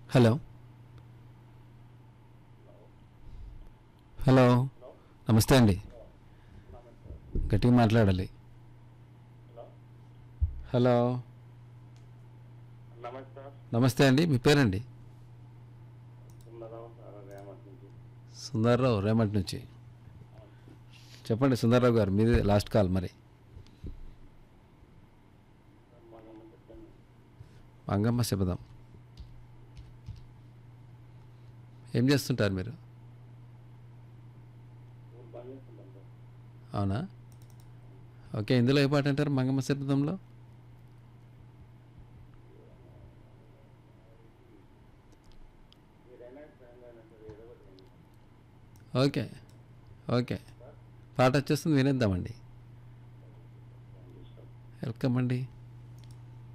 Hello hello నమస్తే అండి గట్టిగా మాట్లాడాలి హలో నమస్తే సార్ నమస్తే అండి మీ పేరండి సుందరరావు సార్ రేమట్ నుంచి సుందర్రావు రేమట్ నుంచి చెప్పండి సుందర్రావు గారు మీది లాస్ట్ కాల్ మరి మనం చెప్పండి మంగమ్మ శబదం ఏం చేస్తుంటారు మీరు ఊరు పని చేస్తుంటాం సార్ అవునా ఓకే ఇందులో ఏ పాట అంటారు మంగమ్మ శబదంలో మీరైనా ఫ్రెండ్ అయినా సార్ ఏదో ఒకటి చేయండి. ఓకే ఓకే పాట వచ్చేస్తుంది వినేద్దామండి వెల్కమ్ అండి